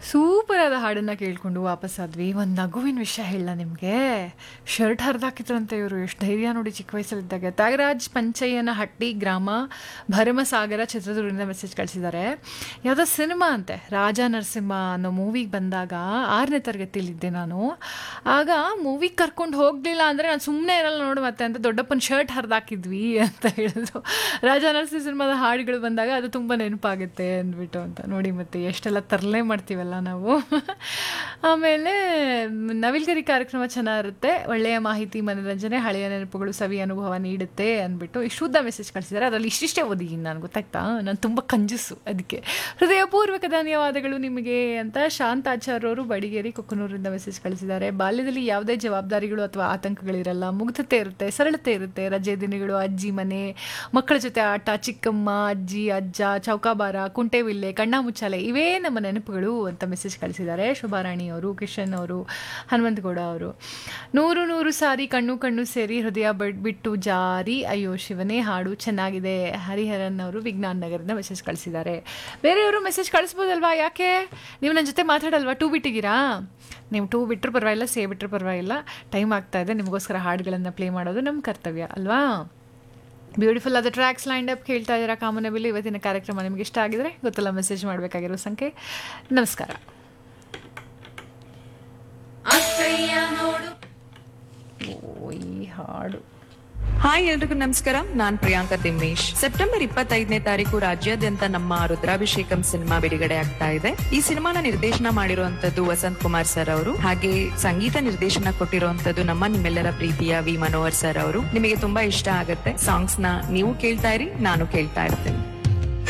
super ಆದ ಹಾಡನ್ನ ಕೇಳ್ಕೊಂಡು ವಾಪಸ್ಸಾದ್ವಿ ಒಂದು ನಗುವಿನ ವಿಷಯ ಹೇಳ ನಿಮಗೆ ಶರ್ಟ್ ಹರಿದಾಕಿದ್ರಂತೆ ಇವರು ಎಷ್ಟು ಧೈರ್ಯ ನೋಡಿ ಚಿಕ್ಕ ವಯಸ್ಸಲ್ಲಿದ್ದಾಗ ತ್ಯಾಗರಾಜ್ ಪಂಚಯ್ಯನ ಹಟ್ಟಿ ಗ್ರಾಮ ಭರಮಸಾಗರ ಚಿತ್ರದುರ್ಗದಿಂದ ಮೆಸೇಜ್ ಕಳಿಸಿದ್ದಾರೆ ಯಾವುದೋ ಸಿನಿಮಾ ಅಂತೆ ರಾಜ ನರಸಿಂಹ ಅನ್ನೋ ಮೂವಿಗೆ ಬಂದಾಗ ಆರನೇ ತರಗತಿಯಲ್ಲಿದ್ದೆ ನಾನು ಆಗ ಮೂವಿಗೆ ಕರ್ಕೊಂಡು ಹೋಗಲಿಲ್ಲ ಅಂದರೆ ನಾನು ಸುಮ್ಮನೆ ಇರಲ್ಲ ನೋಡು ಮತ್ತೆ ಅಂತ ದೊಡ್ಡಪ್ಪನ ಶರ್ಟ್ ಹರಿದಾಕಿದ್ವಿ ಅಂತ ಹೇಳಿದ್ರು ರಾಜ ನರಸಿಂಹ ಸಿನಿಮಾದ ಹಾಡುಗಳು ಬಂದಾಗ ಅದು ತುಂಬ ನೆನಪಾಗುತ್ತೆ ಅಂದ್ಬಿಟ್ಟು ಅಂತ ನೋಡಿ ಮತ್ತೆ ಎಷ್ಟೆಲ್ಲ ತರಲೆ ಮಾಡ್ತೀವಲ್ಲ ನಾವು ಆಮೇಲೆ ನವಿಲ್ಗರಿ ಕಾರ್ಯಕ್ರಮ ಚೆನ್ನಾಗಿರುತ್ತೆ ಒಳ್ಳೆಯ ಮಾಹಿತಿ ಮನೋರಂಜನೆ ಹಳೆಯ ನೆನಪುಗಳು ಸವಿ ಅನುಭವ ನೀಡುತ್ತೆ ಅಂದ್ಬಿಟ್ಟು ಇಷ್ಟುದ್ದ ಮೆಸೇಜ್ ಕಳಿಸಿದ್ದಾರೆ ಅದರಲ್ಲಿ ಇಷ್ಟಿಷ್ಟೇ ಓದಿದ್ದೀನಿ ನಾನು ಗೊತ್ತಾಗ್ತಾ ನಾನು ತುಂಬ ಕಂಜುಸು ಅದಕ್ಕೆ ಹೃದಯಪೂರ್ವಕ ಧನ್ಯವಾದಗಳು ನಿಮಗೆ ಅಂತ ಶಾಂತಾಚಾರ್ಯ ಅವರು ಬಡಿಗೇರಿ ಕೊಕ್ಕನೂರಿಂದ ಮೆಸೇಜ್ ಕಳಿಸಿದ್ದಾರೆ ಬಾಲ್ಯದಲ್ಲಿ ಯಾವುದೇ ಜವಾಬ್ದಾರಿಗಳು ಅಥವಾ ಆತಂಕಗಳಿರಲ್ಲ ಮುಗ್ಧತೆ ಇರುತ್ತೆ ಸರಳತೆ ಇರುತ್ತೆ ರಜೆ ದಿನಗಳು ಅಜ್ಜಿ ಮನೆ ಮಕ್ಕಳ ಜೊತೆ ಆಟ ಚಿಕ್ಕಮ್ಮ ಅಜ್ಜಿ ಅಜ್ಜ ಚೌಕಾಬಾರ ಕುಂಟೆವಿಲ್ಲೆ ಕಣ್ಣಾಮುಚ್ಚಾಲೆ ಇವೇ ನಮ್ಮ ನೆನಪುಗಳು ಅಂತ ಮೆಸೇಜ್ ಕಳಿಸಿದ್ದಾರೆ ಶುಭಾರಾಣಿ ಅವರು ಕಿಶನ್ ಅವರು ಹನುಮಂತಗೌಡ ಅವರು ನೂರು ನೂರು ಸಾರಿ ಕಣ್ಣು ಕಣ್ಣು ಸೇರಿ ಹೃದಯ ಬಡ್ ಬಿಟ್ಟು ಜಾರಿ ಅಯ್ಯೋ ಶಿವನೇ ಹಾಡು ಚೆನ್ನಾಗಿದೆ ಹರಿಹರನ್ ಅವರು ವಿಜ್ಞಾನ ನಗರದಿಂದ ಮೆಸೇಜ್ ಕಳಿಸಿದ್ದಾರೆ ಬೇರೆಯವರು ಮೆಸೇಜ್ ಕಳಿಸ್ಬೋದಲ್ವಾ ಯಾಕೆ ನೀವು ನನ್ನ ಜೊತೆ ಮಾತಾಡಲ್ವಾ ಟೂ ಬಿಟ್ಟಿದ್ದೀರಾ ನೀವು ಟೂ ಬಿಟ್ಟರು ಪರವಾಗಿಲ್ಲ ಸೇ ಬಿಟ್ಟರು ಪರವಾಗಿಲ್ಲ ಟೈಮ್ ಆಗ್ತಾ ಇದೆ ನಿಮಗೋಸ್ಕರ ಹಾಡುಗಳನ್ನು ಪ್ಲೇ ಮಾಡೋದು ನಮ್ಮ ಕರ್ತವ್ಯ ಅಲ್ವಾ ಬ್ಯೂಟಿಫುಲ್ ಆದ ಟ್ರ್ಯಾಕ್ಸ್ ಲೈಂಡ್ ಅಪ್ ಕೇಳ್ತಾ ಇದ್ದೀರಾ ಕಾಮನಬಿಲ್ಲಿ ಇವತ್ತಿನ ಕಾರ್ಯಕ್ರಮ ನಿಮಗೆ ಇಷ್ಟ ಆಗಿದ್ರೆ ಗೊತ್ತಲ್ಲ ಮೆಸೇಜ್ ಮಾಡಬೇಕಾಗಿರೋ ಸಂಖ್ಯೆ ನಮಸ್ಕಾರ ಓ ಈ ಹಾಡು ಹಾಯ್ ಎಲ್ರಿಗೂ ನಮಸ್ಕಾರ ನಾನ್ ಪ್ರಿಯಾಂಕಾ ತಿಮ್ಮೇಶ್ ಸೆಪ್ಟೆಂಬರ್ ಇಪ್ಪತ್ತೈದನೇ ತಾರೀಕು ರಾಜ್ಯಾದ್ಯಂತ ನಮ್ಮ ರುದ್ರಾಭಿಷೇಕಂ ಸಿನಿಮಾ ಬಿಡುಗಡೆ ಆಗ್ತಾ ಇದೆ ಈ ಸಿನಿಮಾನ ನಿರ್ದೇಶನ ಮಾಡಿರುವಂತದ್ದು ವಸಂತ್ ಕುಮಾರ್ ಸರ್ ಅವರು ಹಾಗೆ ಸಂಗೀತ ನಿರ್ದೇಶನ ಕೊಟ್ಟಿರುವಂತದ್ದು ನಮ್ಮ ನಿಮ್ಮೆಲ್ಲರ ಪ್ರೀತಿಯ ವಿ ಮನೋಹರ್ ಸರ್ ಅವರು ನಿಮಗೆ ತುಂಬಾ ಇಷ್ಟ ಆಗುತ್ತೆ ಸಾಂಗ್ಸ್ ನ ನೀವು ಕೇಳ್ತಾ ಇರಿ ನಾನು ಕೇಳ್ತಾ ಇರ್ತೇನೆ